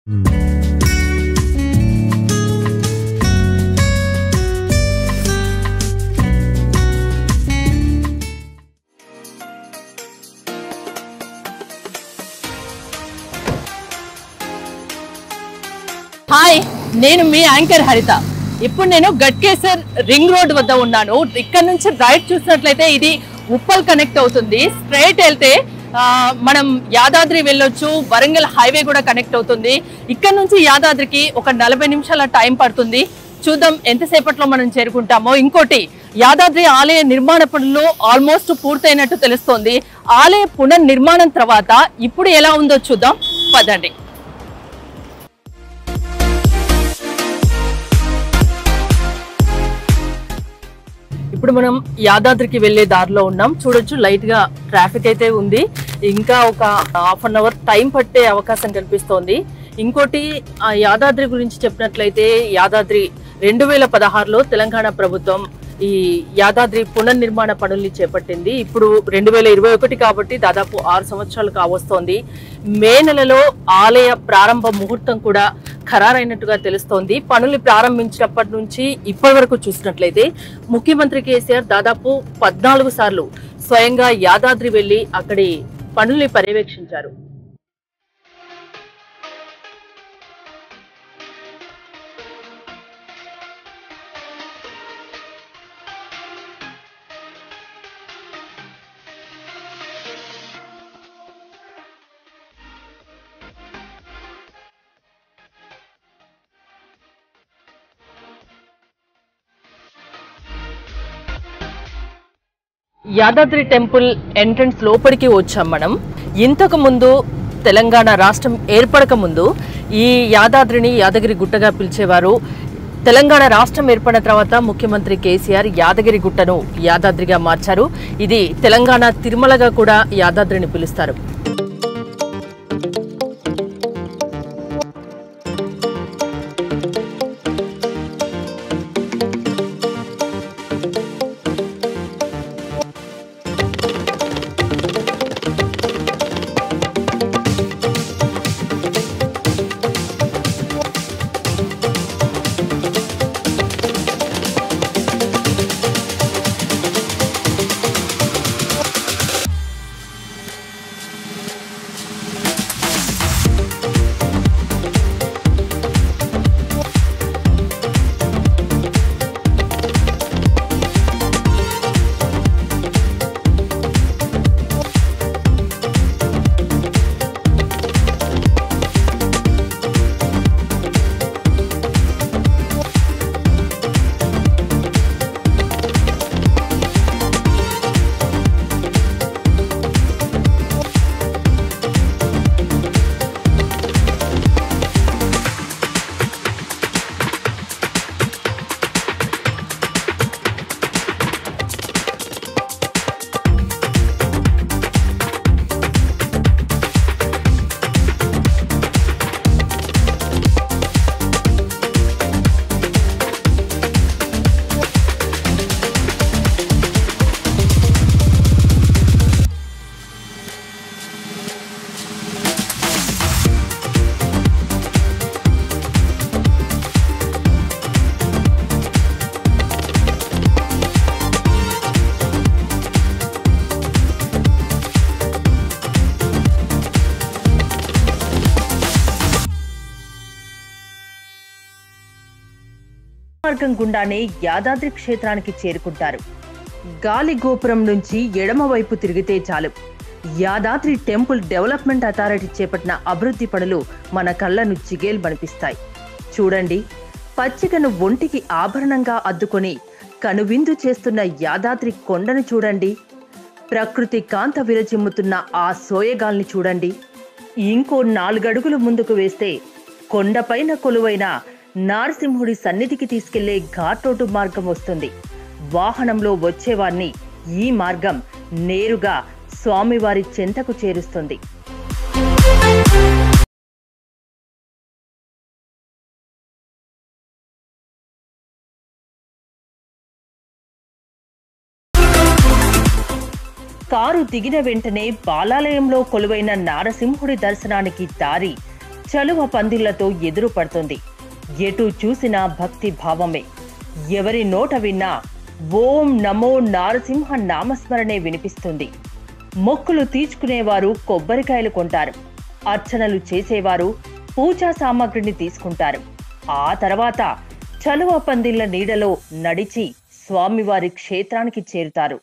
Hi నేను మీ anchor హరిత ఇప్పుడు నేను గట్కేసర్ రింగ్ రోడ్ వద్ద ఉన్నాను ఇక్కడ నుంచి రైట్ చూసినట్లయితే ఇది ఉప్పల్ కనెక్ట్ అవుతుంది స్ట్రైట్ వెళ్తే ఆ, మనం యాదాద్రి వెళ్ళొచ్చు వరంగల్ హైవే కూడా కనెక్ట్ అవుతుంది ఇక్కడ నుంచి యాదాద్రికి ఒక నలభై నిమిషాల టైం పడుతుంది చూద్దాం ఎంతసేపట్లో మనం చేరుకుంటామో ఇంకోటి యాదాద్రి ఆలయ నిర్మాణ పనులు ఆల్మోస్ట్ పూర్తయినట్టు తెలుస్తోంది ఆలయ పునర్నిర్మాణం తర్వాత ఇప్పుడు ఎలా ఉందో చూద్దాం పదండి ఇప్పుడు మనం యాదాద్రికి వెళ్లే దారిలో ఉన్నాం చూడొచ్చు లైట్ గా ట్రాఫిక్ అయితే ఉంది ఇంకా ఒక హాఫ్ అన్ అవర్ టైం పట్టే అవకాశం కనిపిస్తోంది ఇంకోటి ఆ యాదాద్రి గురించి చెప్పినట్లయితే యాదాద్రి రెండు వేల పదహారులో తెలంగాణ ప్రభుత్వం ఈ యాదాద్రి పునర్నిర్మాణ పనుల్ని చేపట్టింది ఇప్పుడు రెండు వేల ఇరవై ఒకటి కాబట్టి దాదాపు ఆరు సంవత్సరాలు కావస్తోంది మే నెలలో ఆలయ ప్రారంభ ముహూర్తం కూడా ఖరారైనట్టుగా తెలుస్తోంది పనులు ప్రారంభించినప్పటి నుంచి ఇప్పటి వరకు చూసినట్లయితే ముఖ్యమంత్రి కేసీఆర్ దాదాపు పద్నాలుగు సార్లు స్వయంగా యాదాద్రి వెళ్లి అక్కడి పనుల్ని పర్యవేక్షించారు యాదాద్రి టెంపుల్ ఎంట్రన్స్ లోపలికి వచ్చాం మనం ఇంతకు ముందు తెలంగాణ రాష్ట్రం ఏర్పడక ముందు ఈ యాదాద్రిని యాదగిరి గుట్టగా పిలిచేవారు తెలంగాణ రాష్ట్రం ఏర్పడిన తర్వాత ముఖ్యమంత్రి కేసీఆర్ యాదగిరి గుట్టను యాదాద్రిగా మార్చారు ఇది తెలంగాణ తిరుమలగా కూడా యాదాద్రిని పిలుస్తారు మార్గం గుండానే యాదాద్రి క్షేత్రానికి చేరుకుంటారు గాలి గోపురం నుంచి ఎడమ వైపు తిరిగితే చాలు యాదాద్రి టెంపుల్ డెవలప్మెంట్ అథారిటీ చేపట్టిన అభివృద్ధి పనులు మన కళ్ళను చిగేల్బనిపిస్తాయి చూడండి పచ్చికను ఒంటికి ఆభరణంగా అద్దుకొని కనువిందు చేస్తున్న యాదాద్రి కొండను చూడండి ప్రకృతి కాంత విరచిమ్ముతున్న ఆ సోయగాల్ని చూడండి ఇంకో నాలుగడుగులు ముందుకు వేస్తే కొండపైన కొలువైన నారసింహుడి సన్నిధికి తీసుకెళ్లే ఘాట్ రోడ్డు మార్గం వస్తుంది వాహనంలో వచ్చేవారిని ఈ మార్గం నేరుగా స్వామివారి చెంతకు చేరుస్తుంది కారు దిగిన వెంటనే బాలాలయంలో కొలువైన నారసింహుడి దర్శనానికి దారి చలువ పందిళ్లతో ఎదురు పడుతుంది ఎటు చూసినా భక్తి భావమే ఎవరి నోట విన్నా ఓం నమో నారసింహ నామస్మరణే వినిపిస్తుంది మొక్కులు తీర్చుకునేవారు కొబ్బరికాయలు కొంటారు అర్చనలు చేసేవారు పూజా సామాగ్రిని తీసుకుంటారు ఆ తర్వాత చలువ పందిళ్ల నీడలో నడిచి స్వామివారి క్షేత్రానికి చేరుతారు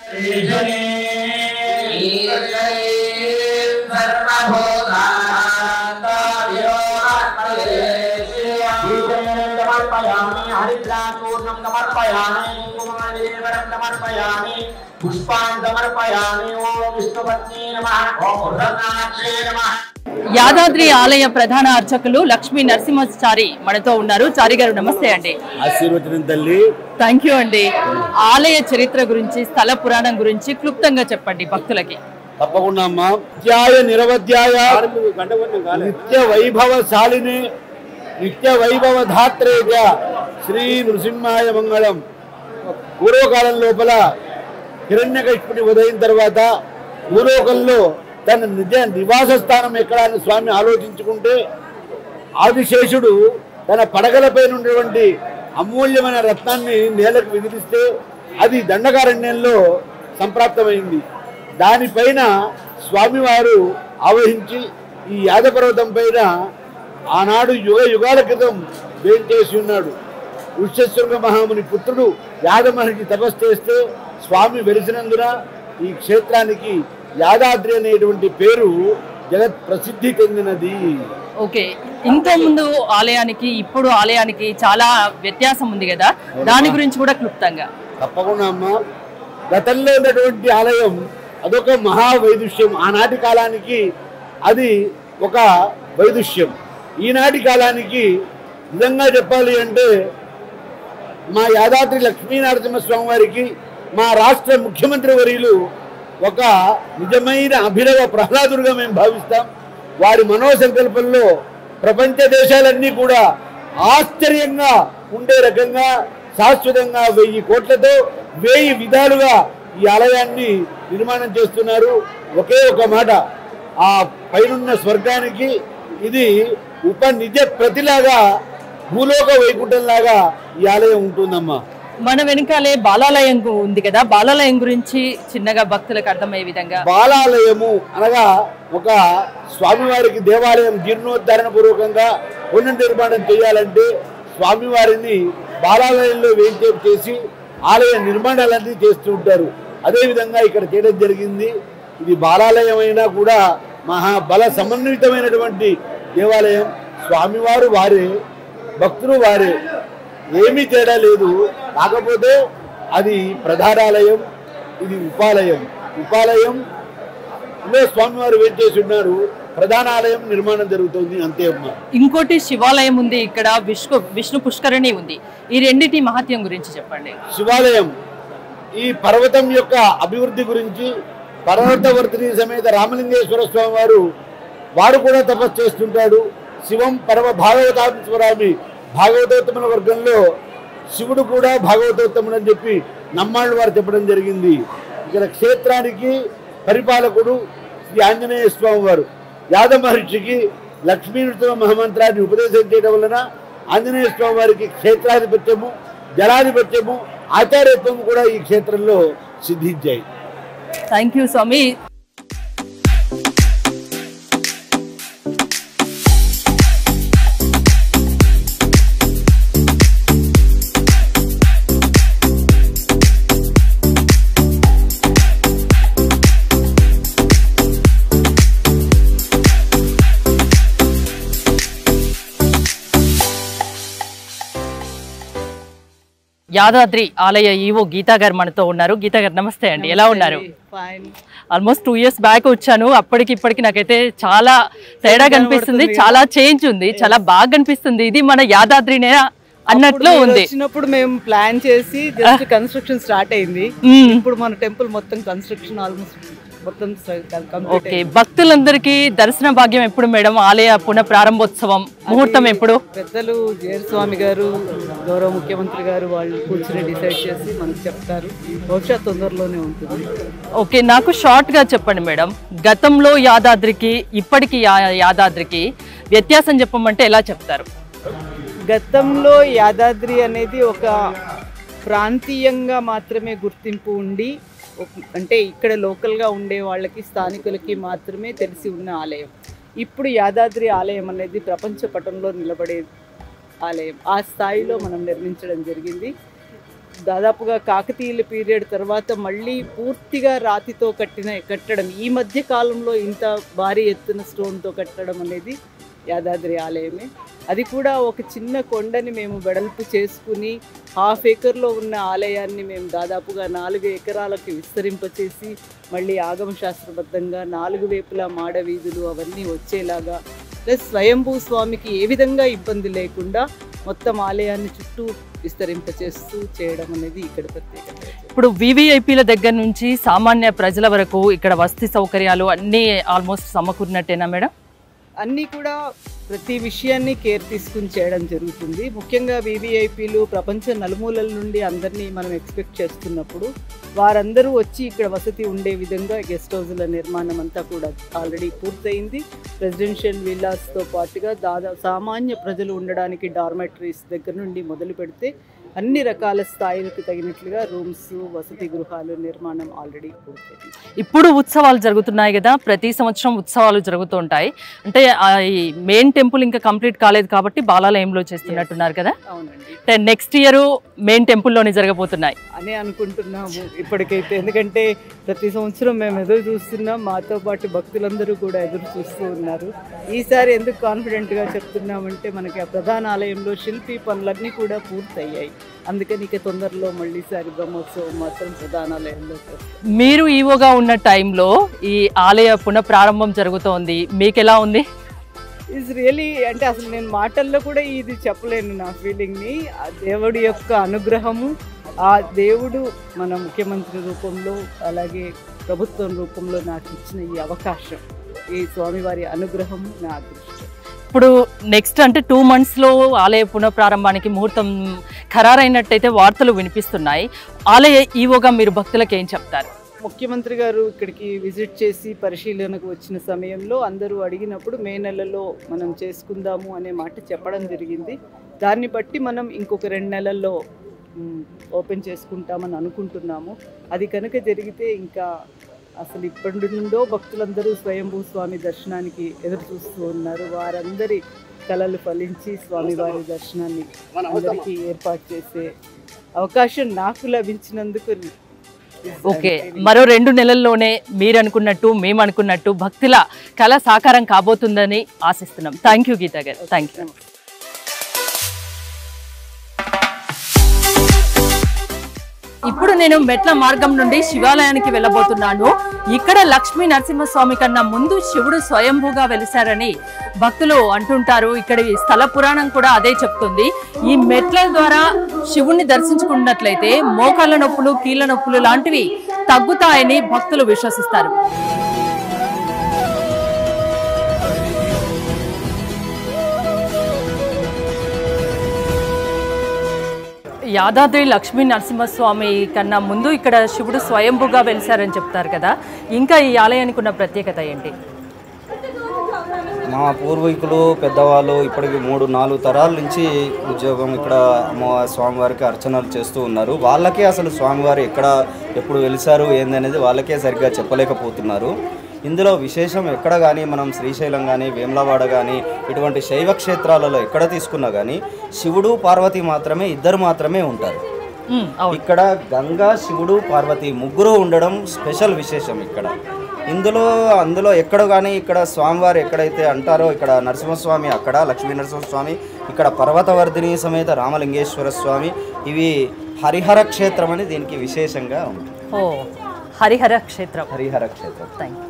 పుష్పాన్ సమర్పయామి ఓం విష్ణుపత్ని నమః ఓం బృహన్నాక్షే నమః యాదాద్రి ఆలయ ప్రధాన అర్చకులు లక్ష్మీ నరసింహాచారి మనతో ఉన్నారు చారి గారు నమస్తే అండి ఆశీర్వచనం తల్లి థ్యాంక్ యూ అండి ఆలయ చరిత్ర గురించి స్థల పురాణం గురించి క్లుప్తంగా చెప్పండి భక్తులకి తప్పకుండా అమ్మా నిత్యాయ నిరవధ్యాయ నిత్య వైభవశాలిని నిత్య వైభవ ధాత్రేజ శ్రీ నృసింహాయ మంగళం పూర్వకాలం లోపల హిరణ్యకృష్ణుడి ఉదయం తర్వాత భూలోకంలో తన నిజ నివాస స్థానం ఎక్కడ అని స్వామి ఆలోచించుకుంటే ఆదిశేషుడు తన పడగలపై ఉన్నటువంటి అమూల్యమైన రత్నాన్ని నేలకు విదిలిస్తే అది దండకారణ్యంలో సంప్రాప్తమైంది దానిపైన స్వామివారు ఆవహించి ఈ యాదపర్వతం పైన ఆనాడు యుగ యుగాల క్రితం వేంచేసి ఉన్నాడు వృక్షశృంగ మహాముని పుత్రుడు యాదమహర్షి తపస్సు చేస్తే స్వామి వెలిసినందున ఈ క్షేత్రానికి యాదాద్రి అనేటువంటి పేరు జగత్ ప్రసిద్ధి చెందినది ఓకే ఇంత ముందు ఆలయానికి ఇప్పుడు ఆలయానికి చాలా వ్యత్యాసం ఉంది కదా దాని గురించి కూడా క్లుప్తంగా తప్పకుండా అమ్మ గతంలో ఉన్నటువంటి ఆలయం అదొక మహా వైదుష్యం ఆనాటి కాలానికి అది ఒక వైదుష్యం ఈనాటి కాలానికి నిజంగా చెప్పాలి అంటే మా యాదాద్రి లక్ష్మీనరసింహస్వామి వారికి మా రాష్ట్ర ముఖ్యమంత్రి వర్యులు ఒక నిజమైన అభినవ ప్రహ్లాదుడుగా మేము భావిస్తాం వారి మనోసంకల్పంలో ప్రపంచ దేశాలన్నీ కూడా ఆశ్చర్యంగా ఉండే రకంగా శాశ్వతంగా వెయ్యి కోట్లతో వెయ్యి విధాలుగా ఈ ఆలయాన్ని నిర్మాణం చేస్తున్నారు ఒకే ఒక మాట ఆ పైనున్న స్వర్గానికి ఇది ఉప నిజ ప్రతిలాగా భూలోక వైకుంఠంలాగా ఈ ఆలయం ఉంటుందమ్మా మన వెనకాలే బాలాలయం గు- ఉంది కదా బాలాలయం గురించి చిన్నగా భక్తులకు అర్థమయ్యే విధంగా బాలాలయము అనగా ఒక స్వామివారికి దేవాలయం జీర్ణోద్ధరణ పూర్వకంగా పునర్నిర్మాణం చేయాలంటే స్వామివారిని బాలాలయంలో వేంచేపు చేసి ఆలయ నిర్మాణాలన్నీ చేస్తూ ఉంటారు అదేవిధంగా ఇక్కడ చేయడం జరిగింది ఇది బాలాలయం అయినా కూడా మహాబల సమన్వితమైనటువంటి దేవాలయం స్వామివారు వారే భక్తులు వారే ఏమీ తేడా లేదు కాకపోతే అది ప్రధానాలయం ఇది ఉపాలయం ఉపాలయం లో స్వామివారు వేంచేసి ఉన్నారు ప్రధాన ఆలయం నిర్మాణం జరుగుతుంది అంతే అమ్మా ఇంకోటి శివాలయం ఉంది ఇక్కడ విష్ణు విష్ణు పుష్కరిణి ఉంది ఈ రెండిటి మహత్యం గురించి చెప్పండి శివాలయం ఈ పర్వతం యొక్క అభివృద్ధి గురించి పర్వతవర్తిని సమేత రామలింగేశ్వర స్వామి వారు వారు కూడా తపస్సు చేస్తుంటాడు శివం పరమ భాగవతాస్వరామి భాగవతోత్తముల వర్గంలో శివుడు కూడా భాగవతోత్తముడు అని చెప్పి నమ్మాళ్ళు వారు చెప్పడం జరిగింది ఇక్కడ క్షేత్రానికి పరిపాలకుడు శ్రీ ఆంజనేయ స్వామి వారు యాదవ మహర్షికి లక్ష్మీ నృత్య మహామంత్రాన్ని ఉపదేశం చేయడం వలన ఆంజనేయ స్వామి వారికి క్షేత్రాధిపత్యము జలాధిపత్యము ఆచార్యత్వము కూడా ఈ క్షేత్రంలో సిద్ధించాయి థ్యాంక్ యూ స్వామి యాదాద్రి ఆలయ ఈవో గీతా గారు మనతో ఉన్నారు గీతా గారు నమస్తే అండి ఎలా ఉన్నారు ఆల్మోస్ట్ టూ ఇయర్స్ బ్యాక్ వచ్చాను అప్పటికి ఇప్పటికి నాకైతే చాలా తేడా కనిపిస్తుంది చాలా చేంజ్ ఉంది చాలా బాగా కనిపిస్తుంది ఇది మన యాదాద్రినే అన్నట్లు అప్పుడు ఉంది వచ్చినప్పుడు మేము ప్లాన్ చేసి జస్ట్ కన్స్ట్రక్షన్ స్టార్ట్ అయింది మ్మ్. ఇప్పుడు మన టెంపుల్ మొత్తం కన్స్ట్రక్షన్ ఆల్మోస్ట్ మొత్తం స- కంప్లీట్ ఓకే భక్తులందరికీ దర్శన భాగ్యం ఎప్పుడు మేడం ఆలయ పునః ప్రారంభోత్సవం ముహూర్తం ఎప్పుడు పెద్దలు జయర్ స్వామి గారు గౌరవ ముఖ్యమంత్రి గారు వాళ్ళు కూర్చుని డిసైడ్ చేసి మనకు చెప్తారు బహుశా తొందరలోనే ఉంటుంది ఓకే నాకు షార్ట్ గా చెప్పండి మేడం గతంలో యాదాద్రికి ఇప్పటికి యా- యాదాద్రికి వ్యత్యాసం చెప్పమంటే ఎలా చెప్తారు గతంలో యాదాద్రి అనేది ఒక ప్రాంతీయంగా మాత్రమే గుర్తింపు ఉండి ఒక- అంటే ఇక్కడ లోకల్గా ఉండే వాళ్ళకి స్థానికులకి మాత్రమే తెలిసి ఉన్న ఆలయం ఇప్పుడు యాదాద్రి ఆలయం అనేది ప్రపంచ పటంలో నిలబడే ఆలయం ఆ స్థాయిలో మనం నిర్మించడం జరిగింది దాదాపుగా కాకతీయుల పీరియడ్ తర్వాత మళ్ళీ పూర్తిగా రాతితో కట్టిన కట్టడం ఈ మధ్య కాలంలో ఇంత భారీ ఎత్తున స్టోన్తో కట్టడం అనేది యాదాద్రి ఆలయమే అది కూడా ఒక చిన్న కొండని మేము వెడల్పు చేసుకుని హాఫ్ ఏకర్లో ఉన్న ఆలయాన్ని మేము దాదాపుగా నాలుగు ఎకరాలకి విస్తరింపచేసి మళ్ళీ ఆగమ శాస్త్రబద్ధంగా నాలుగు వైపులా మాడ వీధులు అవన్నీ వచ్చేలాగా ప్లస్ స్వయంభూ స్వామికి ఏ విధంగా ఇబ్బంది లేకుండా మొత్తం ఆలయాన్ని చుట్టూ విస్తరింపచేస్తూ చేయడం అనేది ఇక్కడ ప్రత్యేకత ఇప్పుడు వివిఐపీల దగ్గర నుంచి సామాన్య ప్రజల వరకు ఇక్కడ వసతి సౌకర్యాలు అన్నీ ఆల్మోస్ట్ సమకూరినట్టేనా మేడం అన్నీ కూడా ప్రతి విషయాన్ని కేర్ తీసుకుని చేయడం జరుగుతుంది ముఖ్యంగా వివిఐపీలు ప్రపంచ నలుమూలల నుండి అందరినీ మనం ఎక్స్పెక్ట్ చేస్తున్నప్పుడు వారందరూ వచ్చి ఇక్కడ వసతి ఉండే విధంగా గెస్ట్ హౌస్ల నిర్మాణం అంతా కూడా ఆల్రెడీ పూర్తయింది రెసిడెన్షియల్ విల్లాస్తో పాటుగా దాదా సామాన్య ప్రజలు ఉండడానికి డార్మెటరీస్ దగ్గర నుండి మొదలు పెడితే అన్ని రకాల స్థాయిలకు తగినట్లుగా రూమ్స్ వసతి గృహాలు నిర్మాణం ఆల్రెడీ పూర్తయింది ఇప్పుడు ఉత్సవాలు జరుగుతున్నాయి కదా ప్రతి సంవత్సరం ఉత్సవాలు జరుగుతూ ఉంటాయి అంటే ఆ, ఈ మెయిన్ టెంపుల్ ఇంకా కంప్లీట్ కాలేదు కాబట్టి బాలాలయంలో చేస్తున్నట్టున్నారు కదా అవునండి అంటే నెక్స్ట్ ఇయర్ మెయిన్ టెంపుల్లోనే జరగబోతున్నాయి అనే అనుకుంటున్నాము ఇప్పటికైతే ఎందుకంటే ప్రతి సంవత్సరం మేము ఎదురు చూస్తున్నాం మాతో పాటు భక్తులందరూ కూడా ఎదురు చూస్తూ ఉన్నారు ఈసారి ఎందుకు కాన్ఫిడెంట్గా చెప్తున్నామంటే మనకి ఆ ప్రధాన ఆలయంలో శిల్పి పనులన్నీ కూడా పూర్తయ్యాయి అందుకని ఇక తొందరలో మళ్ళీసారి బ్రహ్మోత్సవం మాత్రం ప్రధాన ఆలయంలో చేస్తాం. మీరు ఈవోగా ఉన్న టైంలో ఈ ఆలయ పునః ప్రారంభం జరుగుతోంది మీకు ఎలా ఉంది ఇట్స్ రియలీ అంటే అసలు నేను మాటల్లో కూడా ఇది చెప్పలేను నా ఫీలింగ్ని ఆ దేవుడి యొక్క అనుగ్రహము ఆ దేవుడు మన ముఖ్యమంత్రి రూపంలో అలాగే ప్రభుత్వం రూపంలో నాకు ఇచ్చిన ఈ అవకాశం ఈ స్వామివారి అనుగ్రహము నా అదృష్టం ఇప్పుడు నెక్స్ట్ అంటే టూ మంత్స్లో ఆలయ పునః ప్రారంభానికి ముహూర్తం ఖరారైనట్టయితే వార్తలు వినిపిస్తున్నాయి ఆలయ ఈవోగా మీరు భక్తులకు ఏం చెప్తారు ముఖ్యమంత్రి గారు ఇక్కడికి విజిట్ చేసి పరిశీలనకు వచ్చిన సమయంలో అందరూ అడిగినప్పుడు మే నెలలో మనం చేసుకుందాము అనే మాట చెప్పడం జరిగింది దాన్ని బట్టి మనం ఇంకొక రెండు నెలల్లో మ్, ఓపెన్ చేసుకుంటామని అనుకుంటున్నాము అది కనుక జరిగితే ఇంకా అసలు ఇప్పటి నుండో భక్తులందరూ స్వయంభూ స్వామి దర్శనానికి ఎదురు చూస్తూ ఉన్నారు వారందరి కళలు ఫలించి స్వామివారి దర్శనాన్ని అందరికీ ఏర్పాటు చేసే అవకాశం నాకు లభించినందుకు ఓకే మరో రెండు నెలల్లోనే మీరు అనుకున్నట్టు మేము అనుకున్నట్టు భక్తుల కళ సాకారం కాబోతుందని ఆశిస్తున్నాం థ్యాంక్ యూ గీతా గారు థ్యాంక్ యూ ఇప్పుడు నేను మెట్ల మార్గం నుండి శివాలయానికి వెళ్ళబోతున్నాను ఇక్కడ లక్ష్మీ నరసింహస్వామి కన్నా ముందు శివుడు స్వయంభూగా వెలిశారని భక్తులు అంటుంటారు ఇక్కడ ఈ స్థల పురాణం కూడా అదే చెప్తుంది ఈ మెట్ల ద్వారా శివుణ్ణి దర్శించుకున్నట్లయితే మోకాళ్ళ నొప్పులు కీళ్ళ నొప్పులు లాంటివి తగ్గుతాయని భక్తులు విశ్వసిస్తారు యాదాద్రి లక్ష్మీ నరసింహస్వామి కన్నా ముందు ఇక్కడ శివుడు స్వయంభుగా వెలిశారని చెప్తారు కదా ఇంకా ఈ ఆలయానికి ఉన్న ప్రత్యేకత ఏంటి మా పూర్వీకులు పెద్దవాళ్ళు ఇప్పటికి మూడు నాలుగు తరాల నుంచి ఉద్యోగం ఇక్కడ అమ్మవారి స్వామివారికి అర్చనలు చేస్తూ ఉన్నారు వాళ్ళకే అసలు స్వామివారు ఎక్కడ ఎప్పుడు వెలిసారు ఏందనేది వాళ్ళకే సరిగ్గా చెప్పలేకపోతున్నారు ఇందులో విశేషం ఎక్కడ కానీ మనం శ్రీశైలం కానీ వేములవాడ కానీ ఇటువంటి శైవ క్షేత్రాలలో ఎక్కడ తీసుకున్నా కానీ శివుడు పార్వతి మాత్రమే ఇద్దరు మాత్రమే ఉంటారు ఉమ్, అవును ఇక్కడ గంగా శివుడు పార్వతి ముగ్గురు ఉండడం స్పెషల్ విశేషం ఇక్కడ ఇందులో అందులో ఎక్కడ కానీ ఇక్కడ స్వామివారు ఎక్కడైతే అంటారో ఇక్కడ నరసింహస్వామి అక్కడ లక్ష్మీ నరసింహస్వామి ఇక్కడ పర్వతవర్ధిని సమేత రామలింగేశ్వర స్వామి ఇవి హరిహర క్షేత్రం అని దీనికి విశేషంగా ఉంది ఓ హరిహర క్షేత్రం హరిహర క్షేత్రం థ్యాంక్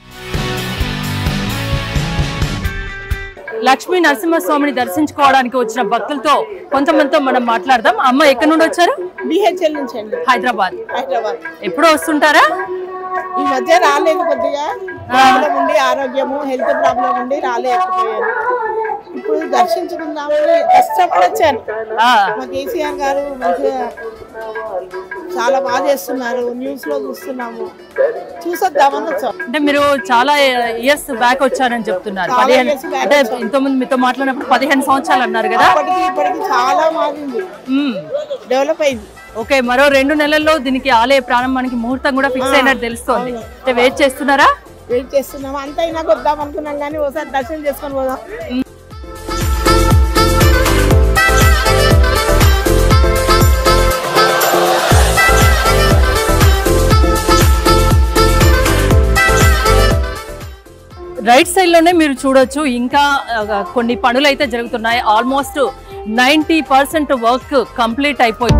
లక్ష్మీ నరసింహస్వామిని దర్శించుకోవడానికి వచ్చిన భక్తులతో కొంతమందితో మనం మాట్లాడదాం అమ్మ ఎక్కడి నుండి వచ్చారు బిహెచ్ఎల్ నుంచి అండి హైదరాబాద్ హైదరాబాద్ ఎప్పుడో వస్తుంటారా ఈ మధ్య రాలేదు కొద్దిగా ప్రాబ్లం ఉండి ఆరోగ్యము హెల్త్ ప్రాబ్లం ఉండి రాలేకపోయాను ఇప్పుడు దర్శించుకుందామని కష్టపడి వచ్చాను ఆ, మా కేసీఆర్ గారు మంచిగా చాలా బాగా చేస్తున్నారు న్యూస్ లో చూస్తున్నాము చూసొద్దామని వచ్చాం అంటే మీరు చాలా ఇయర్స్ బ్యాక్ వచ్చారని చెప్తున్నారు చాలా పదిహేను years back అంటే వచ్చాను. ఇంతకుముందు మీతో మాట్లాడినప్పుడు పదిహేను సంవత్సరాలు అన్నారు కదా అప్పటికి ఇప్పటికి చాలా మారింది మ్మ్. డెవలప్ అయింది ఓకే మరో రెండు నెలల్లో దీనికి ఆలయ ప్రారంభానికి ముహూర్తం కూడా ఫిక్స్ అయినట్టు తెలుస్తోంది అంటే వెయిట్ చేస్తున్నారా వెయిట్ చేస్తున్నాము అంత అయినాక వద్దాం అనుకున్నాం కానీ ఒకసారి దర్శనం చేసుకొని పోదాం రైట్ సైడ్ లోనే మీరు చూడొచ్చు ఇంకా ఆ, కొన్ని పనులు అయితే జరుగుతున్నాయి almost ninety percent work complete అయిపోయి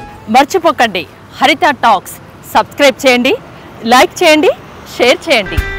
మర్చిపోకండి హరిత టాక్స్ సబ్స్క్రైబ్ చేయండి లైక్ చేయండి షేర్ చేయండి